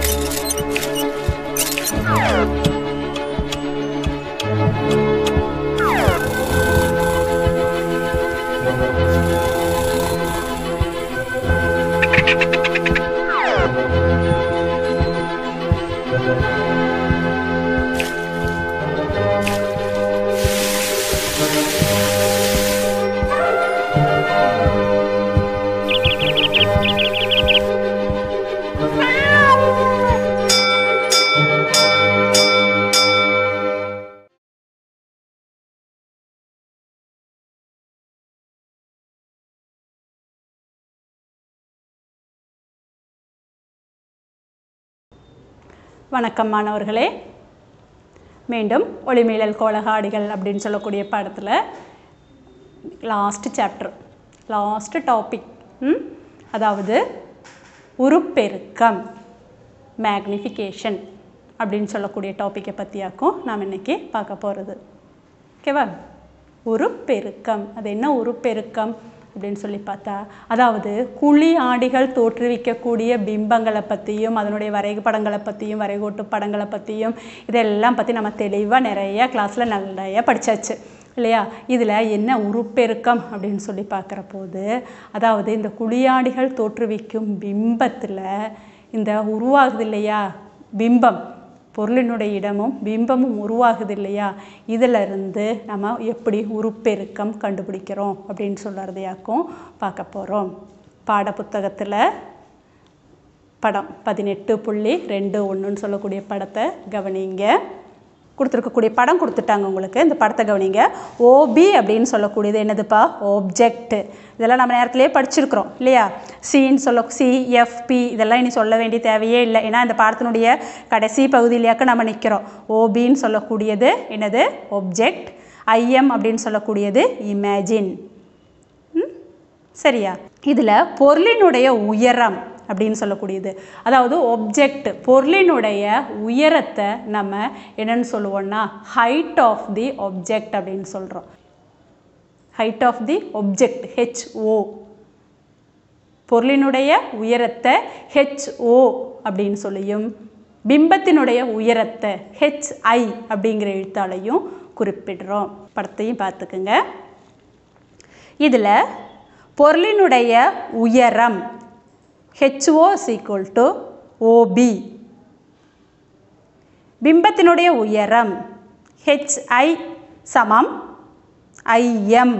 வணக்கம் மாணவர்களே மீண்டும் ஒளிமீளல் கோலகாடிகள் அப்படின்னு சொல்லக்கூடிய படத்தில் லாஸ்ட் சாப்டர் லாஸ்ட் டாபிக் அதாவது உருப்பெருக்கம் மேக்னிஃபிகேஷன் அப்படின்னு சொல்லக்கூடிய டாப்பிக்கை பற்றியாக்கும் நாம் இன்னைக்கு பார்க்க போகிறது ஓகேவா உருப்பெருக்கம் அது என்ன உருப்பெருக்கம் அப்படின்னு சொல்லி பார்த்தா அதாவது குழி ஆடிகள் தோற்றுவிக்கக்கூடிய பிம்பங்களை பற்றியும் அதனுடைய வரைபடங்களை பற்றியும் வரைகோட்டு படங்களை பற்றியும் இதெல்லாம் பற்றி நம்ம தெளிவாக நிறைய கிளாஸில் நிறைய படித்தாச்சு இல்லையா இதில் என்ன உருப்பெருக்கம் அப்படின்னு சொல்லி பார்க்குற போது அதாவது இந்த குழியாடிகள் தோற்றுவிக்கும் பிம்பத்தில் இந்த உருவாகுது இல்லையா பிம்பம் பொருளினுடைய இடமும் பிம்பமும் உருவாகுது இல்லையா இதிலிருந்து நம்ம எப்படி உருப்பெருக்கம் கண்டுபிடிக்கிறோம் அப்படின்னு சொல்கிறதையாக்கும் பார்க்க போகிறோம் பாடப்புத்தகத்தில் படம் பதினெட்டு புள்ளி ரெண்டு ஒன்றுன்னு சொல்லக்கூடிய படத்தை கவனிங்க கொடுத்துருக்கக்கூடிய படம் கொடுத்துட்டாங்க உங்களுக்கு இந்த படத்தை கவனிங்க ஓபி அப்படின்னு சொல்லக்கூடியது என்னதுப்பா ஆப்ஜெக்ட் இதெல்லாம் நம்ம நேரத்திலே படிச்சிருக்கிறோம் இல்லையா சின்னு சொல்ல சிஎஃப்பி இதெல்லாம் இனி சொல்ல வேண்டிய தேவையே இல்லை ஏன்னா இந்த பாடத்தினுடைய கடைசி பகுதியிலேயாக்க நம்ம நிற்கிறோம் ஓபின்னு சொல்லக்கூடியது என்னது ஆப்ஜெக்ட் ஐஎம் அப்படின்னு சொல்லக்கூடியது இமேஜின் சரியா இதில் பொருளினுடைய உயரம் அப்படின்னு சொல்லக்கூடியது அதாவது ஒப்ஜெக்ட் பொருளினுடைய உயரத்தை நம்ம என்னன்னு சொல்லுவோம்னா ஹைட் ஆஃப் தி ஒப்ஜெக்ட் அப்படின்னு சொல்கிறோம் height of the object HO பொருளினுடைய உயரத்தை ஹெச்ஓ அப்படின்னு சொல்லியும் பிம்பத்தினுடைய உயரத்தை ஹெச்ஐ அப்படிங்கிற எழுத்தாலையும் குறிப்பிடுறோம் படத்தையும் பார்த்துக்குங்க இதில் பொருளினுடைய உயரம் ஹெச்ஓ சீக்குவல் டு ஓபி பிம்பத்தினுடைய உயரம் ஹெச்ஐ சமம் ஐஎம்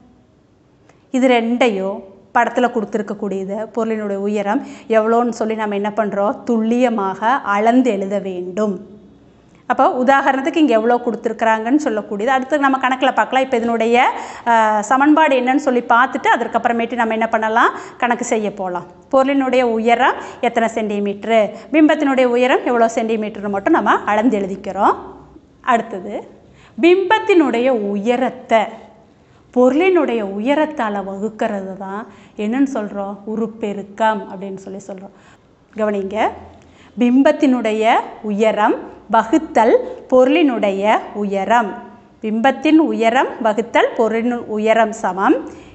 இது ரெண்டையும் படத்தில் கொடுத்துருக்கக்கூடியது பொருளினுடைய உயரம் எவ்வளோன்னு சொல்லி நம்ம என்ன பண்ணுறோம் துல்லியமாக அளந்து எழுத வேண்டும் அப்போ உதாரணத்துக்கு இங்கே எவ்வளோ கொடுத்துருக்குறாங்கன்னு சொல்லக்கூடியது அடுத்து நம்ம கணக்கில் பார்க்கலாம் இப்போ இதனுடைய சமன்பாடு என்னன்னு சொல்லி பார்த்துட்டு அதற்கப்புறமேட்டு நம்ம என்ன பண்ணலாம் கணக்கு செய்ய போகலாம் பொருளினுடைய உயரம் எத்தனை சென்டிமீட்ரு பிம்பத்தினுடைய உயரம் எவ்வளோ சென்டிமீட்டர்னு மட்டும் நம்ம அளந்து எழுதிக்கிறோம் அடுத்தது பிம்பத்தினுடைய உயரத்தை பொருளினுடைய உயரத்தால் வகுக்கிறது தான் என்னன்னு சொல்கிறோம் உருப்பெருக்கம் அப்படின்னு சொல்லி சொல்கிறோம் கவனிங்க பிம்பத்தினுடைய உயரம் வகுத்தல் பொருளினுடைய உயரம் பிம்பத்தின் உயரம் வகுத்தல் பொருளின் உயரம் சமம்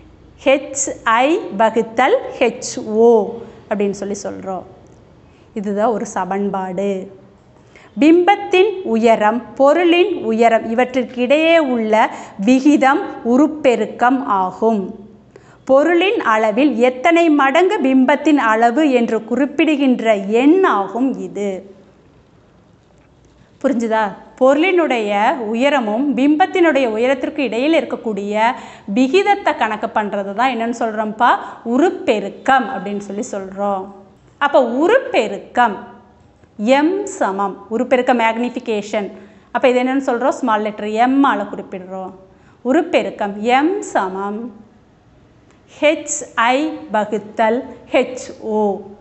ஹெச்ஐ வகுத்தல் ஹெச்ஓ அப்படின்னு சொல்லி சொல்கிறோம் இதுதான் ஒரு சமன்பாடு பிம்பத்தின் உயரம் பொருளின் உயரம் இவற்றிற்கிடையே உள்ள விகிதம் உருப்பெருக்கம் ஆகும் பொருளின் அளவில் எத்தனை மடங்கு பிம்பத்தின் அளவு என்று குறிப்பிடுகின்ற எண் ஆகும் இது புரிஞ்சுதா பொருளினுடைய உயரமும் பிம்பத்தினுடைய உயரத்திற்கு இடையில் இருக்கக்கூடிய விகிதத்தை கணக்கு பண்ணுறது தான் என்னன்னு சொல்கிறோம்ப்பா உருப்பெருக்கம் அப்படின்னு சொல்லி சொல்கிறோம் அப்போ உருப்பெருக்கம் எம் சமம் உருப்பெருக்க மேக்னிஃபிகேஷன் அப்போ இது என்னென்னு சொல்கிறோம் ஸ்மால் லெட்டர் எம்மால் குறிப்பிடுறோம் உருப்பெருக்கம் எம் சமம் ஹெச்ஐ வகுத்தல் ஹெச்ஓ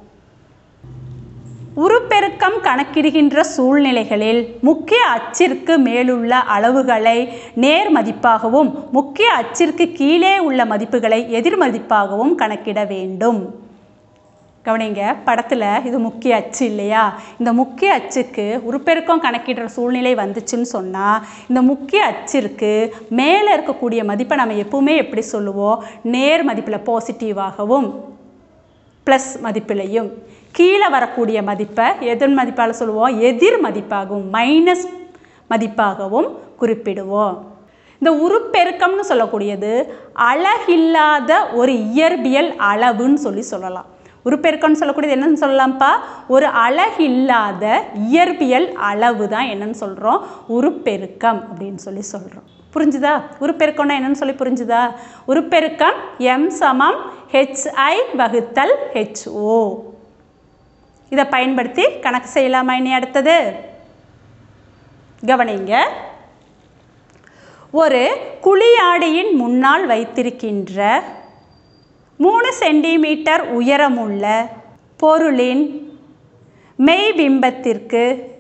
உருப்பெருக்கம் கணக்கிடுகின்ற சூழ்நிலைகளில் முக்கிய அச்சிற்கு மேலுள்ள அளவுகளை நேர் மதிப்பாகவும் முக்கிய அச்சிற்கு கீழே உள்ள மதிப்புகளை எதிர் மதிப்பாகவும் கணக்கிட வேண்டும் கவனிங்க படத்தில் இது முக்கிய அச்சு இல்லையா இந்த முக்கிய அச்சுக்கு உருப்பெருக்கம் கணக்கிடுற சூழ்நிலை வந்துச்சுன்னு சொன்னால் இந்த முக்கிய அச்சிற்கு மேலே இருக்கக்கூடிய மதிப்பை நம்ம எப்பவுமே எப்படி சொல்லுவோம் நேர் மதிப்பில் பாசிட்டிவாகவும் ப்ளஸ் மதிப்பிலையும் கீழே வரக்கூடிய மதிப்பை எதன் மதிப்பால் சொல்லுவோம் எதிர் மதிப்பாகவும் மைனஸ் மதிப்பாகவும் குறிப்பிடுவோம் இந்த உருப்பெருக்கம்னு சொல்லக்கூடியது அழகில்லாத ஒரு இயற்பியல் அளவுன்னு சொல்லி சொல்லலாம் உருப்பெருக்கம்னு சொல்லக்கூடியது என்னன்னு சொல்லலாம்ப்பா ஒரு அழகில்லாத இயற்பியல் அளவு தான் என்னன்னு சொல்கிறோம் உருப்பெருக்கம் அப்படின்னு சொல்லி சொல்கிறோம் புரிஞ்சுதா உருப்பெருக்கம்னா என்னன்னு சொல்லி புரிஞ்சுதா உருப்பெருக்கம் எம் சமம் ஹெச்ஐ வகுத்தல் ஹெச்ஓ இதை பயன்படுத்தி கணக்கு செய்யலாமா இனி அடுத்தது கவனிங்க ஒரு குழியாடியின் முன்னால் வைத்திருக்கின்ற மூணு சென்டிமீட்டர் உயரமுள்ள பொருளின் மெய்பிம்பத்திற்கு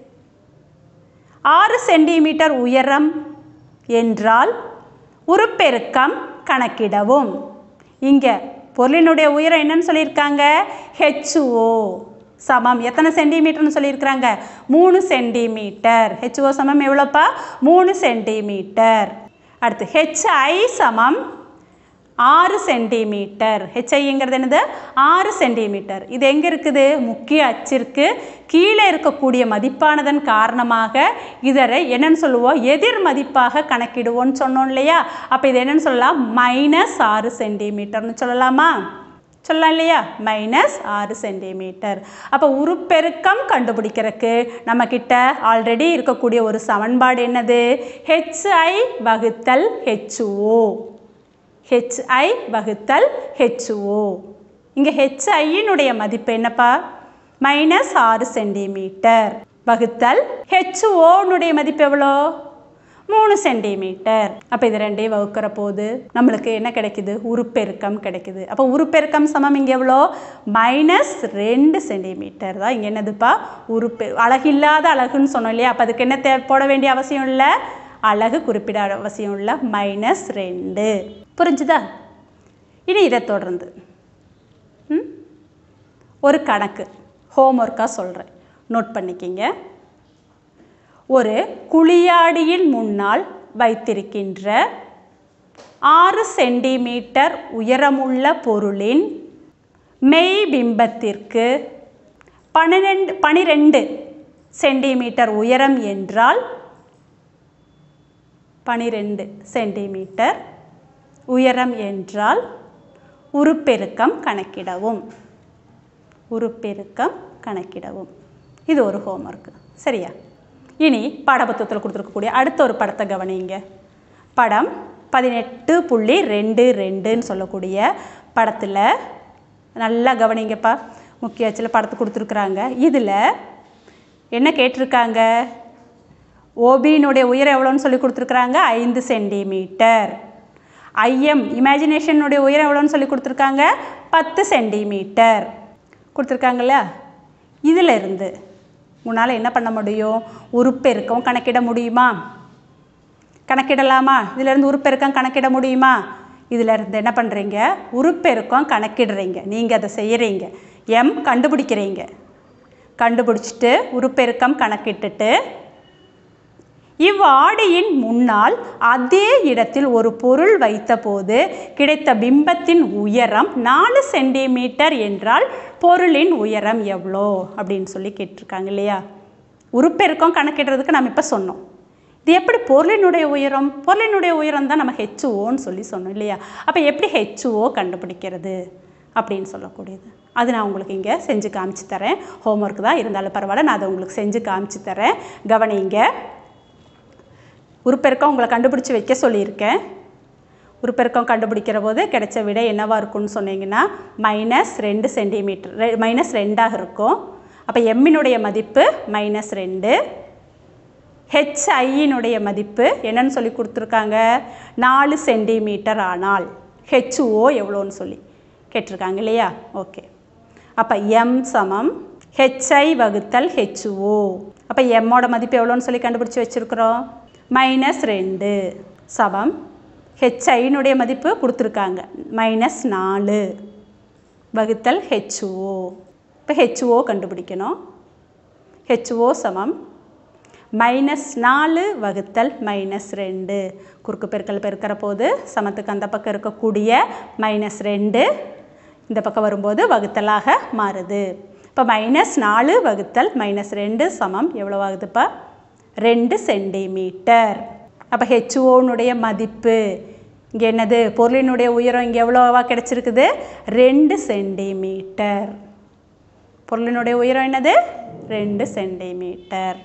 ஆறு சென்டிமீட்டர் உயரம் என்றால் உருப்பெருக்கம் கணக்கிடவும் இங்கே பொருளினுடைய உயரம் என்னன்னு சொல்லியிருக்காங்க ஹெச்ஓ சமம் எத்தனை சென்டிமீட்டர்னு சொல்லியிருக்கிறாங்க மூணு சென்டிமீட்டர் ஹெச்ஓ சமம் எவ்வளோப்பா மூணு சென்டிமீட்டர் அடுத்து ஹெச்ஐ சமம் ஆறு சென்டிமீட்டர் ஹெச்ஐங்கிறது என்னது ஆறு சென்டிமீட்டர் இது எங்கே இருக்குது முக்கிய அச்சிற்கு கீழே இருக்கக்கூடிய மதிப்பானதன் காரணமாக இதரை என்னன்னு சொல்லுவோம் எதிர் மதிப்பாக கணக்கிடுவோம்னு சொன்னோம் இல்லையா அப்போ இது என்னன்னு சொல்லலாம் மைனஸ் ஆறு சென்டிமீட்டர்னு சொல்லலாமா சொல்லலாம் இல்லையா மைனஸ் ஆறு சென்டிமீட்டர் அப்போ உருப்பெருக்கம் கண்டுபிடிக்கிறதுக்கு நம்மக்கிட்ட ஆல்ரெடி இருக்கக்கூடிய ஒரு சமன்பாடு என்னது ஹெச்ஐ வகுத்தல் ஹெச்ஓ ஹெச்ஐ வகுத்தல் ஹெச்ஓ இங்கே ஹெச்ஐயினுடைய மதிப்பு என்னப்பா மைனஸ் ஆறு சென்டிமீட்டர் வகுத்தல் ஹெச்ஓனுடைய மதிப்பு எவ்வளோ மூணு சென்டிமீட்டர் அப்போ இது ரெண்டையும் வகுக்கிற போது நம்மளுக்கு என்ன கிடைக்குது உருப்பெருக்கம் கிடைக்குது அப்போ உருப்பெருக்கம் சமம் இங்கே எவ்வளோ மைனஸ் ரெண்டு சென்டிமீட்டர் தான் இங்கே என்னதுப்பா உருப்பெ அழகில்லாத அழகுன்னு சொன்னோம் இல்லையா அப்போ அதுக்கு என்ன தே போட வேண்டிய அவசியம் இல்லை அழகு குறிப்பிட அவசியம் இல்லை மைனஸ் ரெண்டு புரிஞ்சுதா இனி இதை தொடர்ந்து ம்? ஒரு கணக்கு ஹோம்ஒர்க்காக சொல்கிறேன் நோட் பண்ணிக்கிங்க ஒரு குழியாடியின் முன்னால் வைத்திருக்கின்ற ஆறு சென்டிமீட்டர் உயரமுள்ள பொருளின் மெய்பிம்பத்திற்கு பன்னிரெண்டு பனிரெண்டு சென்டிமீட்டர் உயரம் என்றால் பனிரெண்டு சென்டிமீட்டர் உயரம் என்றால் உருப்பெருக்கம் கணக்கிடவும் உருப்பெருக்கம் கணக்கிடவும் இது ஒரு ஹோம்ஒர்க்கு சரியா இனி பாடப்புத்தகத்தில் கொடுத்துருக்கக்கூடிய அடுத்த ஒரு படத்தை கவனிங்க படம் பதினெட்டு புள்ளி ரெண்டு ரெண்டுன்னு சொல்லக்கூடிய படத்தில் நல்லா கவனிங்கப்பா முக்கிய அச்சில் படத்தை கொடுத்துருக்குறாங்க இதில் என்ன கேட்டிருக்காங்க ஓபியினுடைய உயரம் எவ்வளோன்னு சொல்லி கொடுத்துருக்குறாங்க ஐந்து சென்டிமீட்டர் ஐஎம் இமேஜினேஷனுடைய உயரம் எவ்வளோன்னு சொல்லி கொடுத்துருக்காங்க பத்து சென்டிமீட்டர் கொடுத்துருக்காங்கல்ல இதில் இருந்து உன்னால் என்ன பண்ண முடியும் உருப்பெருக்கம் கணக்கிட முடியுமா கணக்கிடலாமா இதிலேருந்து உருப்பெருக்கம் கணக்கிட முடியுமா இதில் இருந்து என்ன பண்ணுறீங்க உருப்பெருக்கம் கணக்கிடுறீங்க நீங்கள் அதை செய்கிறீங்க எம் கண்டுபிடிக்கிறீங்க கண்டுபிடிச்சிட்டு உருப்பெருக்கம் கணக்கிட்டுட்டு இவ்வாடியின் முன்னால் அதே இடத்தில் ஒரு பொருள் வைத்தபோது கிடைத்த பிம்பத்தின் உயரம் நாலு சென்டிமீட்டர் என்றால் பொருளின் உயரம் எவ்வளோ அப்படின்னு சொல்லி கேட்டிருக்காங்க இல்லையா உருப்பெருக்கம் கணக்கிடுறதுக்கு நம்ம இப்போ சொன்னோம் இது எப்படி பொருளினுடைய உயரம் பொருளினுடைய உயரம் தான் நம்ம ஹெச்ஓன்னு சொல்லி சொன்னோம் இல்லையா அப்போ எப்படி ஹெச்ஓ கண்டுபிடிக்கிறது அப்படின்னு சொல்லக்கூடியது அது நான் உங்களுக்கு இங்கே செஞ்சு காமிச்சு தரேன் ஹோம்ஒர்க் தான் இருந்தாலும் பரவாயில்ல நான் அதை உங்களுக்கு செஞ்சு காமிச்சு தரேன் கவனிங்க உருப்பெருக்கம் உங்களை கண்டுபிடிச்சி வைக்க சொல்லியிருக்கேன் உருப்பெருக்கம் கண்டுபிடிக்கிற போது கிடைச்ச விடை என்னவாக இருக்கும்னு சொன்னீங்கன்னா மைனஸ் ரெண்டு சென்டிமீட்டர் ரெ மைனஸ் ரெண்டாக இருக்கும் அப்போ எம்மினுடைய மதிப்பு மைனஸ் ரெண்டு ஹெச்ஐயினுடைய மதிப்பு என்னன்னு சொல்லி கொடுத்துருக்காங்க நாலு சென்டிமீட்டர் ஆனால் ஹெச்ஓ எவ்வளோன்னு சொல்லி கேட்டிருக்காங்க இல்லையா ஓகே அப்போ எம் சமம் ஹெச்ஐ வகுத்தல் ஹெச்ஓ அப்போ எம்மோட மதிப்பு எவ்வளோன்னு சொல்லி கண்டுபிடிச்சி வச்சுருக்குறோம் மைனஸ் ரெண்டு சமம் ஹெச்ஐனுடைய மதிப்பு கொடுத்துருக்காங்க மைனஸ் நாலு வகுத்தல் ஹெச்ஓ இப்போ ஹெச்ஓ கண்டுபிடிக்கணும் ஹெச்ஓ சமம் மைனஸ் நாலு வகுத்தல் மைனஸ் ரெண்டு குறுக்கு பெருக்கல் பெருக்கிற போது சமத்துக்கு அந்த பக்கம் இருக்கக்கூடிய மைனஸ் ரெண்டு இந்த பக்கம் வரும்போது வகுத்தலாக மாறுது இப்போ மைனஸ் நாலு வகுத்தல் மைனஸ் ரெண்டு சமம் எவ்வளோ ஆகுதுப்பா ரெண்டு சென்டிமீட்டர் அப்போ ஹெச்ஓனுடைய மதிப்பு இங்கே என்னது பொருளினுடைய உயரம் இங்கே எவ்வளோவா கிடச்சிருக்குது ரெண்டு சென்டிமீட்டர் பொருளினுடைய உயரம் என்னது ரெண்டு சென்டிமீட்டர்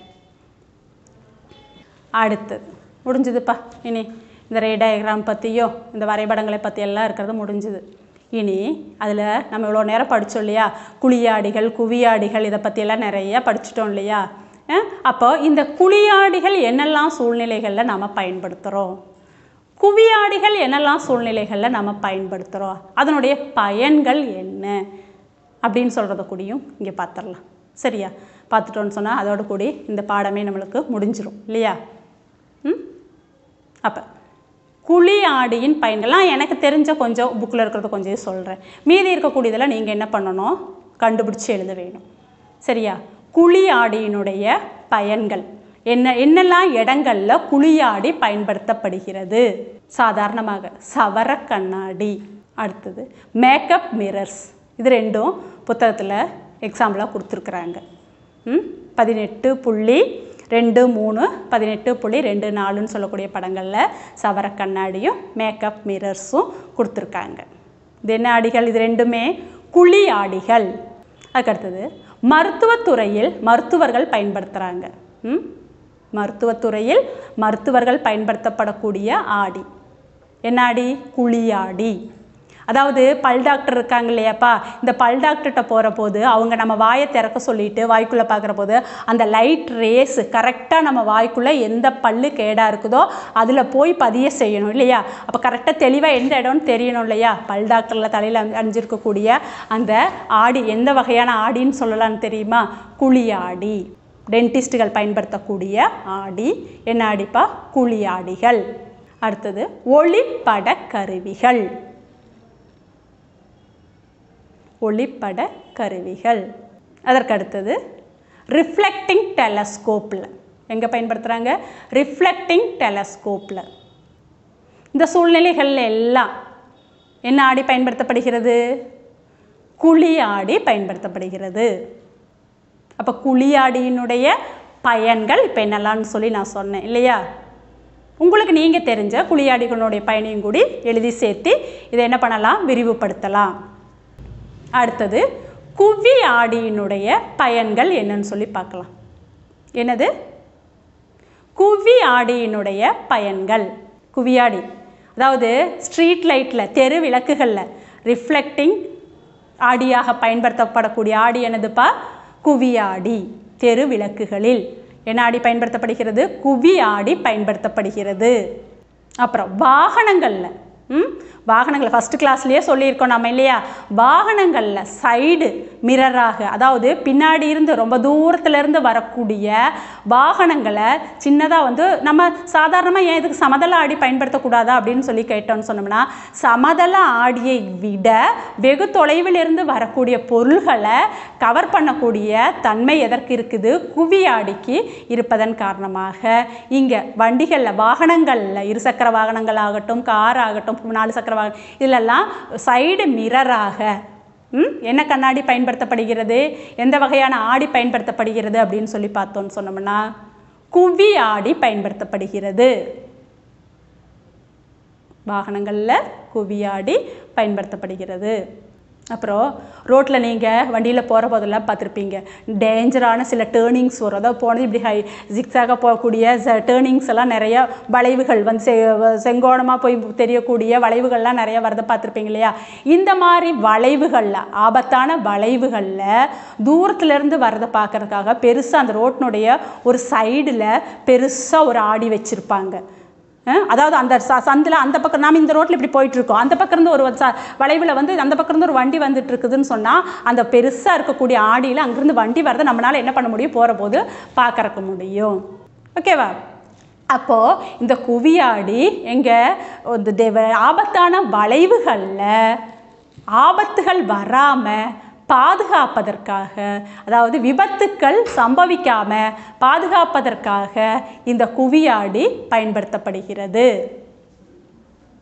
அடுத்தது முடிஞ்சுதுப்பா இனி இந்த ரே டயக்ராம் பற்றியோ இந்த வரைபடங்களை பற்றி எல்லாம் இருக்கிறது முடிஞ்சுது இனி அதில் நம்ம இவ்வளோ நேரம் படித்தோம் இல்லையா குழியாடிகள் குவியாடிகள் இதை பற்றியெல்லாம் நிறைய படிச்சிட்டோம் இல்லையா அஹ் அப்போ இந்த குழியாடிகள் என்னெல்லாம் சூழ்நிலைகளில் நாம் பயன்படுத்துகிறோம் குவியாடிகள் என்னெல்லாம் சூழ்நிலைகளில் நம்ம பயன்படுத்துகிறோம் அதனுடைய பயன்கள் என்ன அப்படின்னு சொல்கிறத கூடியும் இங்கே பார்த்துடலாம் சரியா பார்த்துட்டோன்னு சொன்னால் அதோட கூடி இந்த பாடமே நம்மளுக்கு முடிஞ்சிரும் இல்லையா ம் அப்போ குழி ஆடியின் பயன்கள்லாம் எனக்கு தெரிஞ்ச கொஞ்சம் புக்கில் இருக்கிறத கொஞ்சம் சொல்கிறேன் மீதி இருக்கக்கூடியதெல்லாம் நீங்கள் என்ன பண்ணணும் கண்டுபிடிச்சி எழுத வேணும் சரியா குழி ஆடியினுடைய பயன்கள் என்ன என்னெல்லாம் இடங்களில் குழியாடி பயன்படுத்தப்படுகிறது சாதாரணமாக சவர கண்ணாடி அடுத்தது மேக்கப் மிரர்ஸ் இது ரெண்டும் புத்தகத்தில் எக்ஸாம்பிளாக கொடுத்துருக்குறாங்க ம் பதினெட்டு புள்ளி ரெண்டு மூணு பதினெட்டு புள்ளி ரெண்டு நாலுன்னு சொல்லக்கூடிய படங்களில் சவர கண்ணாடியும் மேக்கப் மிரர்ஸும் கொடுத்துருக்காங்க இது என்ன ஆடிகள் இது ரெண்டுமே குழி ஆடிகள் அதுக்கடுத்தது மருத்துவத்துறையில் மருத்துவர்கள் பயன்படுத்துகிறாங்க ம் மருத்துவத்துறையில் மருத்துவர்கள் பயன்படுத்தப்படக்கூடிய ஆடி என்ன ஆடி குழியாடி அதாவது பல் டாக்டர் இருக்காங்க இல்லையாப்பா இந்த பல் டாக்டர்கிட்ட போகிற போது அவங்க நம்ம வாயை திறக்க சொல்லிட்டு வாய்க்குள்ளே பார்க்குற போது அந்த லைட் ரேஸ் கரெக்டாக நம்ம வாய்க்குள்ளே எந்த பல்லு கேடாக இருக்குதோ அதில் போய் பதிய செய்யணும் இல்லையா அப்போ கரெக்டாக தெளிவாக எந்த இடம்னு தெரியணும் இல்லையா பல் டாக்டரில் தலையில் அணிஞ்சிருக்கக்கூடிய அந்த ஆடி எந்த வகையான ஆடின்னு சொல்லலாம்னு தெரியுமா குழி ஆடி டென்டிஸ்ட்டுகள் பயன்படுத்தக்கூடிய ஆடி என்ன ஆடிப்பா குழி ஆடிகள் அடுத்தது ஒளிப்பட கருவிகள் ஒளிப்பட கருவிகள் அதற்கு அடுத்தது ரிஃப்ளெக்டிங் டெலஸ்கோப்பில் எங்கே பயன்படுத்துகிறாங்க ரிஃப்ளெக்டிங் டெலஸ்கோப்பில் இந்த சூழ்நிலைகள் எல்லாம் என்ன ஆடி பயன்படுத்தப்படுகிறது குழி ஆடி பயன்படுத்தப்படுகிறது அப்போ குழியாடியினுடைய பயன்கள் இப்போ என்னெல்லாம்னு சொல்லி நான் சொன்னேன் இல்லையா உங்களுக்கு நீங்கள் தெரிஞ்ச குழியாடிகளுடைய பயனையும் கூடி எழுதி சேர்த்து இதை என்ன பண்ணலாம் விரிவுபடுத்தலாம் அடுத்தது குவி ஆடியினுடைய பயன்கள் என்னன்னு சொல்லி பார்க்கலாம் என்னது குவி ஆடியினுடைய பயன்கள் குவியாடி அதாவது ஸ்ட்ரீட் லைட்டில் தெரு விளக்குகளில் ரிஃப்ளெக்டிங் ஆடியாக பயன்படுத்தப்படக்கூடிய ஆடி என்னதுப்பா குவியாடி தெரு விளக்குகளில் என்ன ஆடி பயன்படுத்தப்படுகிறது குவி ஆடி பயன்படுத்தப்படுகிறது அப்புறம் வாகனங்களில் ம் வாகனங்கள் ஃபஸ்ட்டு கிளாஸ்லேயே சொல்லியிருக்கோம் நம்ம இல்லையா வாகனங்களில் சைடு மிரராக அதாவது பின்னாடி இருந்து ரொம்ப தூரத்துலேருந்து வரக்கூடிய வாகனங்களை சின்னதாக வந்து நம்ம சாதாரணமாக ஏன் இதுக்கு சமதள ஆடி பயன்படுத்தக்கூடாதா அப்படின்னு சொல்லி கேட்டோம்னு சொன்னோம்னா சமதள ஆடியை விட வெகு தொலைவில் இருந்து வரக்கூடிய பொருள்களை கவர் பண்ணக்கூடிய தன்மை எதற்கு இருக்குது குவி ஆடிக்கு இருப்பதன் காரணமாக இங்கே வண்டிகளில் வாகனங்களில் இருசக்கர வாகனங்கள் ஆகட்டும் கார் ஆகட்டும் நாலு சக்கர வாகனம் இதிலெல்லாம் சைடு மிரராக ம் என்ன கண்ணாடி பயன்படுத்தப்படுகிறது எந்த வகையான ஆடி பயன்படுத்தப்படுகிறது அப்படின்னு சொல்லி பார்த்தோன்னு சொன்னோம்னா குவி ஆடி பயன்படுத்தப்படுகிறது வாகனங்களில் குவியாடி பயன்படுத்தப்படுகிறது அப்புறம் ரோட்டில் நீங்கள் வண்டியில் போகிற போதெல்லாம் பார்த்துருப்பீங்க டேஞ்சரான சில டேர்னிங்ஸ் வரும் அதாவது போனது இப்படி ஹை ஜிக்ஸாக போகக்கூடிய டேர்னிங்ஸ் எல்லாம் நிறைய வளைவுகள் வந்து செ செங்கோணமாக போய் தெரியக்கூடிய வளைவுகள்லாம் நிறைய வரதை பார்த்துருப்பீங்க இல்லையா இந்த மாதிரி வளைவுகளில் ஆபத்தான வளைவுகளில் தூரத்துலேருந்து வரதை பார்க்கறதுக்காக பெருசாக அந்த ரோட்டினுடைய ஒரு சைடில் பெருசாக ஒரு ஆடி வச்சுருப்பாங்க அஹ் அதாவது அந்த ச சந்தில் அந்த பக்கம் நாம் இந்த ரோட்டில் இப்படி போயிட்டுருக்கோம் அந்த பக்கம் இருந்து ஒரு ச வளைவில் வந்து அந்த பக்கம் இருந்து ஒரு வண்டி வந்துட்டு இருக்குதுன்னு சொன்னால் அந்த பெருசாக இருக்கக்கூடிய ஆடியில் அங்கேருந்து வண்டி வரதை நம்மளால் என்ன பண்ண முடியும் போகிற போது பார்க்கறக்க முடியும் ஓகேவா அப்போது இந்த குவியாடி எங்கள் ஆபத்தான வளைவுகளில் ஆபத்துகள் வராமல் பாதுகாப்பதற்காக அதாவது விபத்துக்கள் சம்பவிக்காமல் பாதுகாப்பதற்காக இந்த குவியாடி பயன்படுத்தப்படுகிறது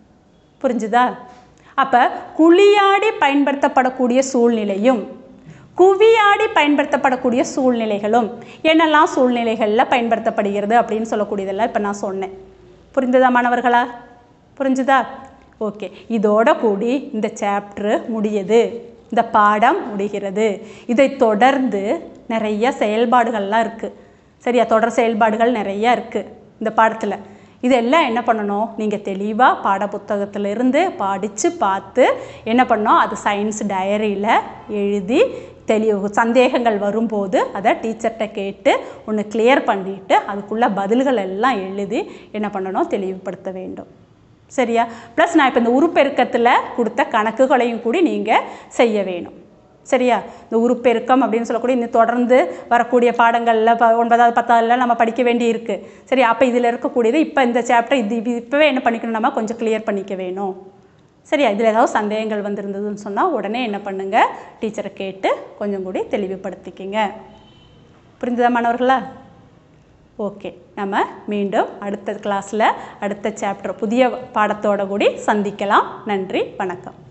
புரிஞ்சுதா அப்போ குழியாடி பயன்படுத்தப்படக்கூடிய சூழ்நிலையும் குவியாடி பயன்படுத்தப்படக்கூடிய சூழ்நிலைகளும் என்னெல்லாம் சூழ்நிலைகளில் பயன்படுத்தப்படுகிறது அப்படின்னு சொல்லக்கூடியதெல்லாம் இப்போ நான் சொன்னேன் புரிந்ததா மாணவர்களா புரிஞ்சுதா ஓகே இதோட கூடி இந்த சாப்டர் முடியுது இந்த பாடம் முடிகிறது இதை தொடர்ந்து நிறைய செயல்பாடுகள்லாம் இருக்குது சரியா தொடர் செயல்பாடுகள் நிறைய இருக்குது இந்த பாடத்தில் இதெல்லாம் என்ன பண்ணணும் நீங்கள் தெளிவாக பாடப்புத்தகத்திலிருந்து படித்து பார்த்து என்ன பண்ணோம் அது சயின்ஸ் டயரியில் எழுதி தெளிவு சந்தேகங்கள் வரும்போது அதை டீச்சர்கிட்ட கேட்டு ஒன்று கிளியர் பண்ணிவிட்டு அதுக்குள்ள பதில்கள் எல்லாம் எழுதி என்ன பண்ணணும் தெளிவுபடுத்த வேண்டும் சரியா ப்ளஸ் நான் இப்போ இந்த உருப்பெருக்கத்தில் கொடுத்த கணக்குகளையும் கூடி நீங்கள் செய்ய வேணும் சரியா இந்த உருப்பெருக்கம் அப்படின்னு சொல்லக்கூடிய இந்த தொடர்ந்து வரக்கூடிய பாடங்களில் ப ஒன்பதாவது பத்தாவதுல நம்ம படிக்க வேண்டி இருக்குது சரி அப்போ இதில் இருக்கக்கூடியது இப்போ இந்த சாப்டர் இது இது இப்போவே என்ன பண்ணிக்கணும் நம்ம கொஞ்சம் கிளியர் பண்ணிக்க வேணும் சரியா இதில் ஏதாவது சந்தேகங்கள் வந்திருந்ததுன்னு சொன்னால் உடனே என்ன பண்ணுங்கள் டீச்சரை கேட்டு கொஞ்சம் கூடி தெளிவுபடுத்திக்கிங்க புரிந்ததா மாணவர்களா ஓகே நம்ம மீண்டும் அடுத்த கிளாஸில் அடுத்த சாப்டர் புதிய பாடத்தோட கூடி சந்திக்கலாம் நன்றி வணக்கம்